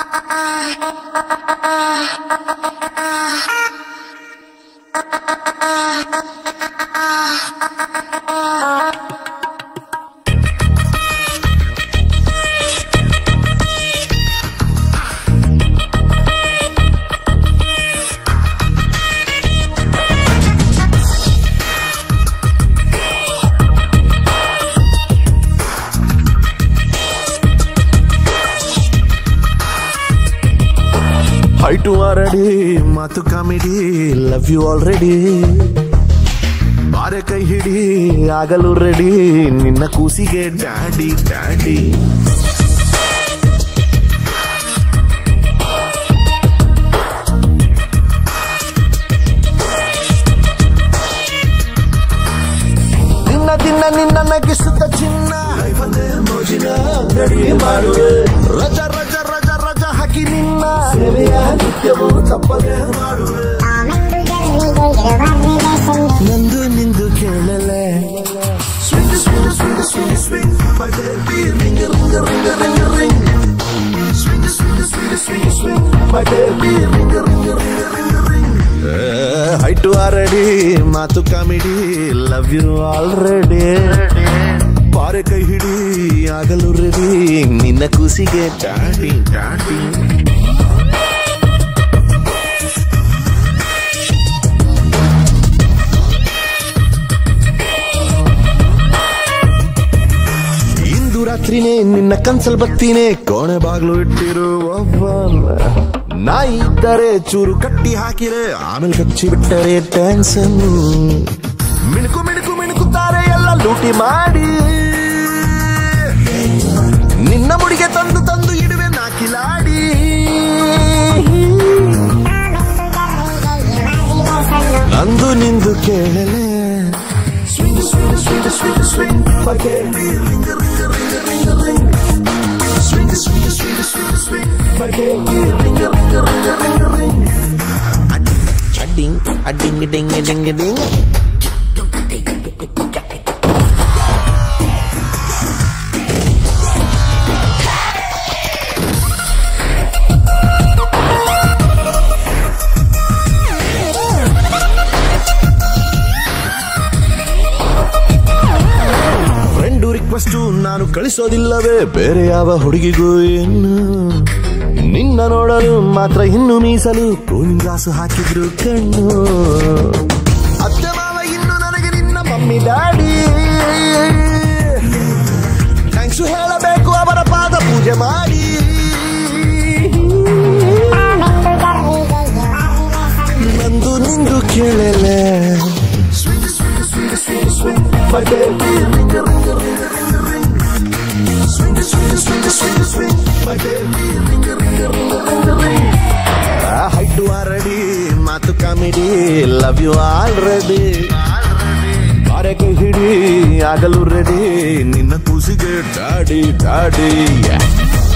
Height ಆರಡಿ ಮಾತು comedy love you already ಬಾರೆ ಕೈ ಹಿಡಿ ಆಗಲು ರೆಡಿ ನಿನ್ನ ಕೂಸಿಗೆ ಡ್ಯಾಡಿ ಡ್ಯಾಡಿ ದಿನ ದಿನ ನಿನ್ನ ನಗಿಸುತ್ತ ಚಿನ್ನ ಮೋಜಿನ ಅಂಗಡಿ ಮಾಡುವೆ ರಜ ರಜ ರಜ ರಜ ಹಾಕಿ ನಿನ್ನ ಸೇವೆಯ ನಿತ್ಯವೂ ತಪ್ಪದೆ ಮಾಡುವೆ ನಂದು ನಿಂದು ಕೇಳಲೆ Swing, swing, swing, swing, swing, my baby, ring, ring, ring, ring, ring. Swing, swing, swing, swing, swing, my baby, ring, ring, ring, ring, ring. Height ಆರಡಿ ಮಾತು ಕಾಮಿಡಿ ಲವ್ ಯು ಆಲ್ರೆಡಿ ಬಾರೆ ಕೈ ಹಿಡಿ ಆಗಲು ರೆಡಿ ನಿನ್ನ ಕೂಸಿಗೆ ಡ್ಯಾಡಿ ಡ್ಯಾಡಿ ಇಂದು ರಾತ್ರಿನೇ ನಿನ್ನ ಕನ್ಸಲ್ ಬರ್ತೀನಿ ಕೋಣೆ ಬಾಗ್ಲು ಇಟ್ಟಿರು ಒಬ್ಬ ನಾಯಿ ಇದ್ದರೆ ಚೂರು ಕಟ್ಟಿ ಹಾಕಿರೆ ಆಮೇಲೆ ಕಚ್ಚಿ ಬಿಟ್ಟರೆ ಟೆನ್ಷನ್ ಮಿಣುಕು ಮಿಣುಕು ಮಿಣುಕುತ್ತಾರೆ ಎಲ್ಲ ಲೂಟಿ ಮಾಡಿ ನಿನ್ನ ಮುಡಿಗೆ ತಂದು ತಂದು ಇಡುವೆ ನಾಕಿಲಾಡಿ ನಂದು ನಿಂದು ಕೇಳಲೆ Swing, swing, swing, swing, swing, my baby, ring, ring, ring, ring, ring. Swing, swing, swing, swing, swing, my baby, ring, ring, ring, ring, ring. Ding, a ding, a ding, a ding, a ding. Friend request ನಾನು ಕಳಿಸೋದಿಲ್ಲವೇ ಬೇರೆ ಯಾವ ಹುಡುಗಿಗೂ ಏನು ನಿನ್ನ ನೋಡಲು ಮಾತ್ರ ಇನ್ನು ಮೀಸಲು ಕೂಲಿಂಗ್ ಗ್ಲಾಸು ಹಾಕಿದ್ರು ಕಣ್ಣು ಅತ್ತೆ ಮಾವ ಇನ್ನು ನನಗೆ ನಿನ್ನ ಮಮ್ಮಿ ಡ್ಯಾಡಿ ಥ್ಯಾಂಕ್ಸು ಹೇಳಬೇಕು ಅವರ ಪಾದ ಪೂಜೆ ಮಾಡಿ ನಂದು ನಿಂದು ಕೇಳಲೆ Swing, swing, swing, swing, swing, my baby, ring, ring, ring, ring, ring. Swing, swing, swing, swing, swing, my baby, ring, ring, ring, ring, ring. Height ಆರಡಿ ಮಾತು ಕಾಮಿಡಿ ಲವ್ ಯು ಆಲ್ರೆಡಿ ಬಾರೆ ಕೈ ಹಿಡಿ ಆಗಲು ರೆಡಿ ನಿನ್ನ ಕೂಸಿಗೆ ಡ್ಯಾಡಿ ಡ್ಯಾಡಿ